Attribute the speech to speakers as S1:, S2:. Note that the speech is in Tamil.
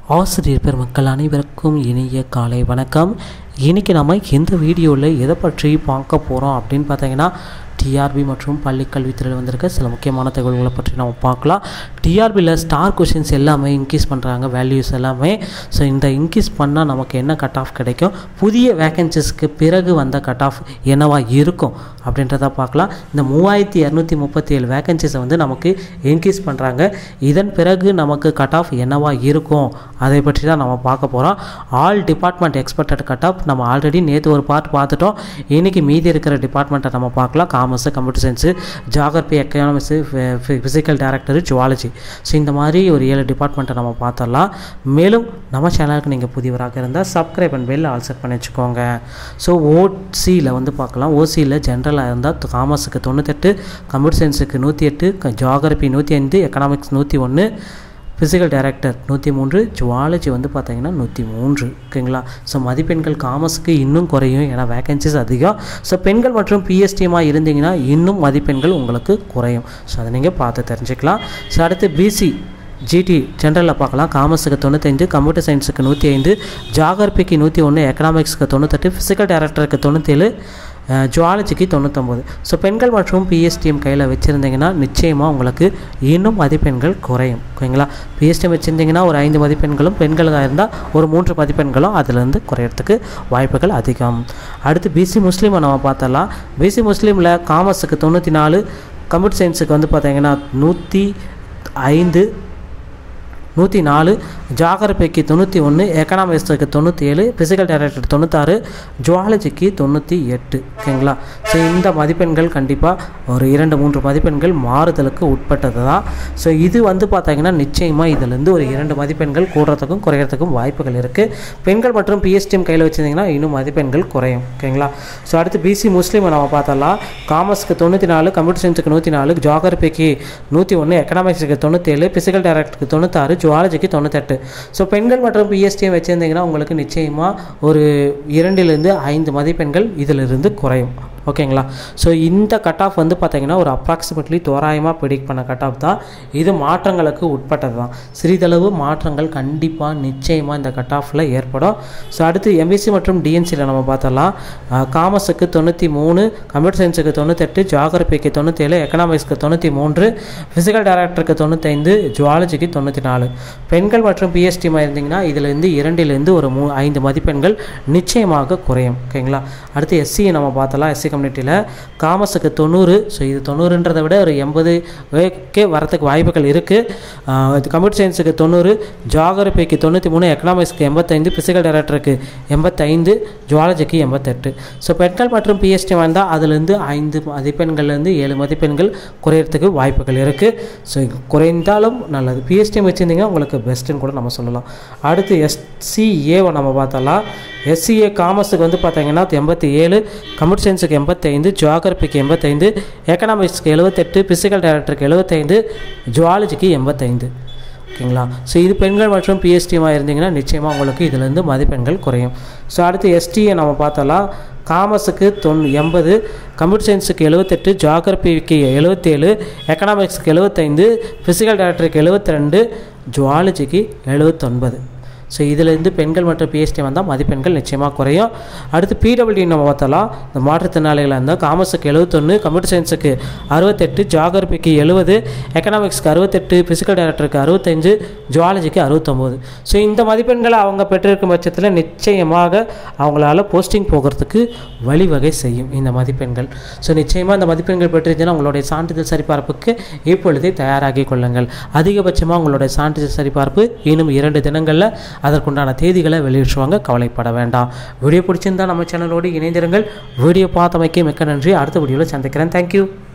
S1: ஆசிரியர் பெருமக்கள் அனைவருக்கும் இனிய காலை வணக்கம் இன்றைக்கி நம்ம இந்த வீடியோவில் எதை பற்றி பார்க்க போகிறோம் அப்படின்னு பார்த்தீங்கன்னா டிஆர்பி மற்றும் பள்ளி கல்வித்துறையில் வந்திருக்க சில முக்கியமான தகவல்களை பற்றி நம்ம பார்க்கலாம் டிஆர்பியில் ஸ்டார் கொஷின்ஸ் எல்லாமே இன்க்ரீஸ் பண்ணுறாங்க வேல்யூஸ் எல்லாமே ஸோ இந்த இன்க்ரீஸ் பண்ணால் நமக்கு என்ன கட் ஆஃப் கிடைக்கும் புதிய வேகன்சிஸ்க்கு பிறகு வந்த கட் ஆஃப் என்னவா இருக்கும் அப்படின்றத பார்க்கலாம் இந்த மூவாயிரத்தி இரநூத்தி முப்பத்தி ஏழு வேகன்சிஸை வந்து நமக்கு இன்க்ரீஸ் பண்ணுறாங்க இதன் பிறகு நமக்கு கட் ஆஃப் என்னவா இருக்கும் அதை பற்றி தான் நம்ம பார்க்க போகிறோம் all department expected cut off நம்ம ஆல்ரெடி நேற்று ஒரு பார்ட் பார்த்துட்டோம் இன்றைக்கி மீதி இருக்கிற டிபார்ட்மெண்ட்டை நம்ம பார்க்கலாம் commerce computer science geography economics physical director zoology so இந்த மாதிரி ஒரு ஏழு டிபார்ட்மெண்ட்டை நம்ம பார்த்துடலாம் மேலும் நம்ம சேனலுக்கு நீங்கள் புதியவராக இருந்தால் subscribe and bell all set பண்ணி வச்சுக்கோங்க ஸோ ஓசியில் வந்து பார்க்கலாம் ஓசியில் ஜென்ரலாக இருந்தால் காமர்ஸுக்கு தொண்ணூத்தெட்டு கம்ப்யூட்டர் சயின்ஸுக்கு நூற்றி எட்டு ஜாகிரபி நூற்றி ஐந்து எக்கனாமிக்ஸ் நூற்றி ஒன்று ஃபிசிக்கல் டைரக்டர் நூற்றி மூன்று ஜுவாலஜி வந்து பார்த்தீங்கன்னா நூற்றி மூன்று ஓகேங்களா ஸோ மதிப்பெண்கள் காமர்ஸுக்கு இன்னும் குறையும் ஏன்னா வேகன்சிஸ் அதிகம் ஸோ பெண்கள் மற்றும் பிஎஸ்டிஎமாக இருந்தீங்கன்னா இன்னும் மதிப்பெண்கள் உங்களுக்கு குறையும் ஸோ அதை நீங்கள் பார்த்து தெரிஞ்சுக்கலாம் ஸோ அடுத்து பிசி ஜிடி ஜென்ரலில் பார்க்கலாம் காமர்ஸுக்கு தொண்ணூத்தஞ்சு கம்ப்யூட்டர் சயின்ஸுக்கு நூற்றி ஐந்து ஜாகிரபிக்கு நூற்றி ஒன்று எக்கனாமிக்ஸ்க்கு தொண்ணூத்தெட்டு ஃபிசிக்கல் டைரக்டருக்கு தொண்ணூற்றேழு ஜுவாலஜிக்கு தொண்ணூத்தொம்பது ஸோ பெண்கள் மற்றும் பிஎஸ்டிஎம் கையில் வச்சுருந்தீங்கன்னா நிச்சயமாக உங்களுக்கு இன்னும் மதிப்பெண்கள் குறையும் ஓகேங்களா பிஎஸ்டிஎம் வச்சுருந்தீங்கன்னா ஒரு ஐந்து மதிப்பெண்களும் பெண்களாக இருந்தால் ஒரு மூன்று மதிப்பெண்களும் அதிலேருந்து குறையிறதுக்கு வாய்ப்புகள் அதிகம் அடுத்து பிசி முஸ்லீமை நம்ம பார்த்தலாம் பிசி முஸ்லீமில் காமர்ஸுக்கு தொண்ணூற்றி நாலு கம்ப்யூட்டர் சயின்ஸுக்கு வந்து பார்த்தீங்கன்னா நூற்றி ஐந்து நூற்றி நாலு ஜாகிரபிக்கு தொண்ணூற்றி ஒன்று எக்கனாமிக்ஸுக்கு தொண்ணூற்றி ஏழு ஃபிசிக்கல் டைரக்டர் தொண்ணூத்தாறு ஜுவாலஜிக்கு தொண்ணூற்றி எட்டு ஓகேங்களா ஸோ இந்த மதிப்பெண்கள் கண்டிப்பாக ஒரு இரண்டு மூன்று மதிப்பெண்கள் மாறுதலுக்கு உட்பட்டது தான் ஸோ இது வந்து பார்த்தீங்கன்னா நிச்சயமாக இதிலேருந்து ஒரு இரண்டு மதிப்பெண்கள் கூடுறதுக்கும் குறையிறதுக்கும் வாய்ப்புகள் இருக்குது பெண்கள் மற்றும் பிஎஸ்டிஎம் கையில் வச்சுருந்தீங்கன்னா இன்னும் மதிப்பெண்கள் குறையும் ஓகேங்களா ஸோ அடுத்து பிசி முஸ்லீம் நம்ம பார்த்தலாம் காமர்ஸ்க்கு தொண்ணூற்றி நாலு கம்ப்யூட்டர் சயின்ஸுக்கு நூற்றி நாலு ஜாகிரபிக்கு நூற்றி ஒன்று எக்கனாமிக்ஸுக்கு தொண்ணூற்றேழு ஃபிசிக்கல் டைரக்டருக்கு தொண்ணூத்தாறு ஜுவாலஜிக்கு தொண்ணூத்தெட்டு ஸோ பெண்கள் மற்றும் பிஎஸ்டிஎம் வச்சுருந்தீங்கன்னா உங்களுக்கு நிச்சயமாக ஒரு இரண்டிலிருந்து ஐந்து மதிப்பெண்கள் இதிலிருந்து குறையும் ஓகேங்களா ஸோ இந்த கட் ஆஃப் வந்து பார்த்திங்கன்னா ஒரு அப்ராக்சிமேட்லி தோராயமாக ப்ரிடிக்ட் பண்ண கட் ஆஃப் தான் இது மாற்றங்களுக்கு உட்பட்டது தான் சிறிதளவு மாற்றங்கள் கண்டிப்பாக நிச்சயமாக இந்த கட் ஆஃபில் ஏற்படும் ஸோ அடுத்து எம்பிசி மற்றும் டிஎன்சியில் நம்ம பார்த்தலாம் காமர்ஸுக்கு தொண்ணூற்றி மூணு கம்ப்யூட்டர் சயின்ஸுக்கு தொண்ணூத்தெட்டு ஜாகிரபிக்கு தொண்ணூற்றேழு எக்கனாமிக்ஸ்க்கு தொண்ணூற்றி மூன்று ஃபிசிக்கல் டைரக்டருக்கு தொண்ணூத்தைந்து ஜுவாலஜிக்கு தொண்ணூற்றி நாலு பெண்கள் மற்றும் பிஎஸ்டிமாக இருந்தீங்கன்னா இதிலேருந்து இரண்டிலிருந்து ஒரு மூ ஐந்து மதிப்பெண்கள் நிச்சயமாக குறையும் ஓகேங்களா அடுத்து எஸ்சியை நம்ம பார்த்தலாம் எஸ்சி கம்யூனிட்டியில் காமர்ஸுக்கு தொண்ணூறு ஸோ இது தொண்ணூறுன்றதை விட ஒரு எண்பது கே வரத்துக்கு வாய்ப்புகள் இருக்குது கம்ப்யூட்டர் சயின்ஸுக்கு தொண்ணூறு ஜாகிரபிக்கு தொண்ணூற்றி மூணு எக்கனாமிக்ஸ்க்கு எண்பத்தைந்து ஃபிசிக்கல் டைரக்டருக்கு எண்பத்தைந்து ஜுவாலஜிக்கு எண்பத்தெட்டு ஸோ பெண்கள் மற்றும் பிஎஸ்டி வந்தால் அதுலேருந்து ஐந்து மதிப்பெண்கள்லேருந்து ஏழு மதிப்பெண்கள் குறையிறதுக்கு வாய்ப்புகள் இருக்குது ஸோ குறைந்தாலும் நல்லது பிஎஸ்டிஎம் வச்சுருந்தீங்கன்னா உங்களுக்கு பெஸ்ட்டுன்னு கூட நம்ம சொல்லலாம் அடுத்து எஸ்சிஏவை நம்ம பார்த்தலாம் எஸ்சிஏ காமர்ஸுக்கு வந்து பார்த்தீங்கன்னா எண்பத்தி ஏழு கம்ப்யூட்டர் சயின்ஸுக்கு எண்பத்தைந்து ஜியாகிரபிக்கு எண்பத்தைந்து எக்கனாமிக்ஸ்க்கு எழுபத்தெட்டு ஃபிசிக்கல் டைரக்டருக்கு எழுபத்தைந்து ஜுவாலஜிக்கு எண்பத்தைந்து ஓகேங்களா ஸோ இது பெண்கள் மற்றும் பிஎஸ்டிமாக இருந்தீங்கன்னா நிச்சயமாக உங்களுக்கு இதிலேருந்து மதிப்பெண்கள் குறையும் ஸோ அடுத்து எஸ்டியை நம்ம பார்த்தலாம் காமர்ஸுக்கு தொன் எண்பது கம்ப்யூட்டர் சயின்ஸுக்கு எழுபத்தெட்டு ஜாகிரபிக்கு எழுபத்தேழு எக்கனாமிக்ஸுக்கு எழுபத்தைந்து ஃபிசிக்கல் டைரக்டருக்கு எழுபத்தி ரெண்டு ஜுவாலஜிக்கு எழுபத்தொன்பது ஸோ இதிலேருந்து பெண்கள் மற்றும் பிஎஸ்டி வந்தால் மதிப்பெண்கள் நிச்சயமாக குறையும் அடுத்து பிடபிள்யூ நம்ம பார்த்தலாம் இந்த மாற்றுத்திறனாளிகளாக இருந்தால் காமர்ஸுக்கு எழுபத்தொன்று கம்ப்யூட்டர் சயின்ஸுக்கு அறுபத்தெட்டு ஜாகிரபிக்கு எழுபது எக்கனாமிக்ஸ்க்கு அறுபத்தெட்டு ஃபிசிக்கல் டைரக்டருக்கு அறுபத்தஞ்சு ஜுவாலஜிக்கு அறுபத்தொம்போது ஸோ இந்த மதிப்பெண்களை அவங்க பெற்றிருக்கும் பட்சத்தில் நிச்சயமாக அவங்களால போஸ்டிங் போகிறதுக்கு வழிவகை செய்யும் இந்த மதிப்பெண்கள் ஸோ நிச்சயமாக இந்த மதிப்பெண்கள் பெற்றிருந்தீங்கன்னா உங்களுடைய சான்றிதழ் சரிபார்ப்புக்கு இப்பொழுதே தயாராகி கொள்ளுங்கள் அதிகபட்சமாக உங்களுடைய சான்றிதழ் சரிபார்ப்பு இன்னும் இரண்டு தினங்களில் அதற்குண்டான தேதிகளை வெளியிடுவாங்க கவலைப்பட வேண்டாம் வீடியோ பிடிச்சிருந்தால் நம்ம சேனலோடு இணைந்திருங்கள் வீடியோ பார்த்தமைக்கு மிக்க நன்றி அடுத்த வீடியோவில் சந்திக்கிறேன் தேங்க்யூ